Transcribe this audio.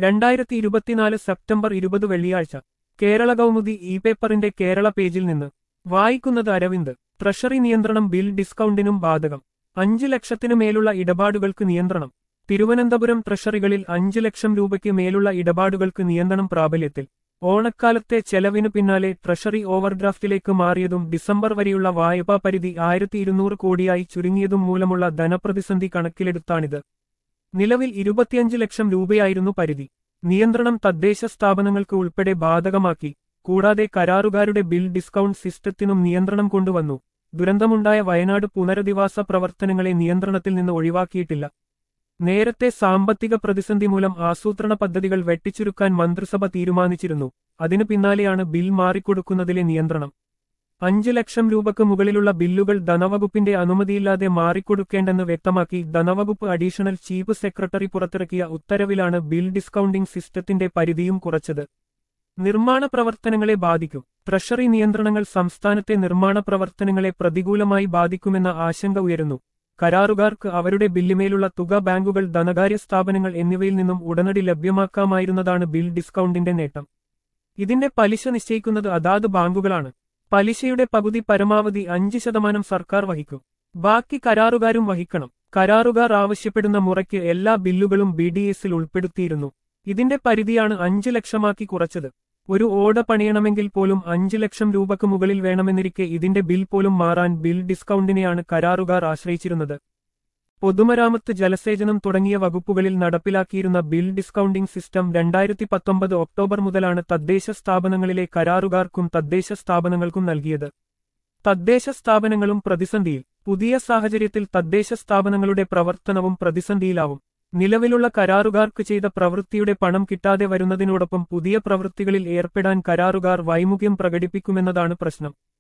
രണ്ടായിരത്തി ഇരുപത്തിനാല് സെപ്റ്റംബർ ഇരുപത് വെള്ളിയാഴ്ച കേരള കൗമുദി ഇ പേപ്പറിന്റെ കേരള പേജിൽ നിന്ന് വായിക്കുന്നത് അരവിന്ദ് ട്രഷറി നിയന്ത്രണം ബിൽ ഡിസ്കൗണ്ടിനും ബാധകം അഞ്ച് ലക്ഷത്തിനു മേലുള്ള ഇടപാടുകൾക്ക് നിയന്ത്രണം തിരുവനന്തപുരം ട്രഷറികളിൽ അഞ്ച് ലക്ഷം രൂപയ്ക്ക് മേലുള്ള ഇടപാടുകൾക്ക് നിയന്ത്രണം പ്രാബല്യത്തിൽ ഓണക്കാലത്തെ ചെലവിനു പിന്നാലെ ട്രഷറി ഓവർഡ്രാഫ്റ്റിലേക്ക് മാറിയതും ഡിസംബർ വരെയുള്ള വായ്പാ പരിധി ആയിരത്തി ഇരുന്നൂറ് കോടിയായി ചുരുങ്ങിയതും മൂലമുള്ള ധനപ്രതിസന്ധി കണക്കിലെടുത്താണിത് നിലവിൽ ഇരുപത്തിയഞ്ച് ലക്ഷം രൂപയായിരുന്നു പരിധി നിയന്ത്രണം തദ്ദേശ സ്ഥാപനങ്ങൾക്ക് ഉൾപ്പെടെ ബാധകമാക്കി കൂടാതെ കരാറുകാരുടെ ബിൽ ഡിസ്കൗണ്ട് സിസ്റ്റത്തിനും നിയന്ത്രണം കൊണ്ടുവന്നു ദുരന്തമുണ്ടായ വയനാട് പുനരധിവാസ പ്രവർത്തനങ്ങളെ നിയന്ത്രണത്തിൽ നിന്ന് ഒഴിവാക്കിയിട്ടില്ല നേരത്തെ സാമ്പത്തിക പ്രതിസന്ധി മൂലം ആസൂത്രണ പദ്ധതികൾ വെട്ടിച്ചുരുക്കാൻ മന്ത്രിസഭ തീരുമാനിച്ചിരുന്നു അതിനു പിന്നാലെയാണ് ബിൽ മാറിക്കൊടുക്കുന്നതിലെ നിയന്ത്രണം അഞ്ച് ലക്ഷം രൂപക്ക് മുകളിലുള്ള ബില്ലുകൾ ധനവകുപ്പിന്റെ അനുമതിയില്ലാതെ മാറിക്കൊടുക്കേണ്ടെന്ന് വ്യക്തമാക്കി ധനവകുപ്പ് അഡീഷണൽ ചീഫ് സെക്രട്ടറി പുറത്തിറക്കിയ ഉത്തരവിലാണ് ബിൽ ഡിസ്കൗണ്ടിംഗ് സിസ്റ്റത്തിന്റെ പരിധിയും കുറച്ചത് നിർമ്മാണ പ്രവർത്തനങ്ങളെ ബാധിക്കും ട്രഷറി നിയന്ത്രണങ്ങൾ സംസ്ഥാനത്തെ നിർമ്മാണ പ്രവർത്തനങ്ങളെ പ്രതികൂലമായി ബാധിക്കുമെന്ന ആശങ്ക ഉയരുന്നു കരാറുകാർക്ക് അവരുടെ ബില്ലുമേലുള്ള തുക ബാങ്കുകൾ ധനകാര്യ സ്ഥാപനങ്ങൾ എന്നിവയിൽ നിന്നും ഉടനടി ലഭ്യമാക്കാമായിരുന്നതാണ് ബിൽ ഡിസ്കൗണ്ടിന്റെ നേട്ടം ഇതിന്റെ പലിശ നിശ്ചയിക്കുന്നത് അതാത് ബാങ്കുകളാണ് പലിശയുടെ പകുതി പരമാവധി അഞ്ച് ശതമാനം സർക്കാർ വഹിക്കും ബാക്കി കരാറുകാരും വഹിക്കണം കരാറുകാർ ആവശ്യപ്പെടുന്ന മുറയ്ക്ക് എല്ലാ ബില്ലുകളും ബി ഡി എസിൽ ഉൾപ്പെടുത്തിയിരുന്നു ഇതിന്റെ പരിധിയാണ് അഞ്ച് ലക്ഷമാക്കി കുറച്ചത് ഒരു ഓട പണിയണമെങ്കിൽ പോലും അഞ്ച് ലക്ഷം രൂപക്ക് മുകളിൽ വേണമെന്നിരിക്കെ ഇതിന്റെ ബിൽ പോലും മാറാൻ ബിൽ ഡിസ്കൗണ്ടിനെയാണ് കരാറുകാർ ആശ്രയിച്ചിരുന്നത് പൊതുമരാമത്ത് ജലസേചനം തുടങ്ങിയ വകുപ്പുകളിൽ നടപ്പിലാക്കിയിരുന്ന ബിൽ ഡിസ്കൗണ്ടിംഗ് സിസ്റ്റം രണ്ടായിരത്തി പത്തൊമ്പത് ഒക്ടോബർ മുതലാണ് തദ്ദേശ സ്ഥാപനങ്ങളിലെ കരാറുകാർക്കും തദ്ദേശ സ്ഥാപനങ്ങൾക്കും നൽകിയത് തദ്ദേശ സ്ഥാപനങ്ങളും പ്രതിസന്ധിയിൽ പുതിയ സാഹചര്യത്തിൽ തദ്ദേശ സ്ഥാപനങ്ങളുടെ പ്രവർത്തനവും പ്രതിസന്ധിയിലാവും നിലവിലുള്ള കരാറുകാർക്ക് ചെയ്ത പ്രവൃത്തിയുടെ പണം കിട്ടാതെ വരുന്നതിനോടൊപ്പം പുതിയ പ്രവൃത്തികളിൽ ഏർപ്പെടാൻ കരാറുകാർ വൈമുഖ്യം പ്രകടിപ്പിക്കുമെന്നതാണ് പ്രശ്നം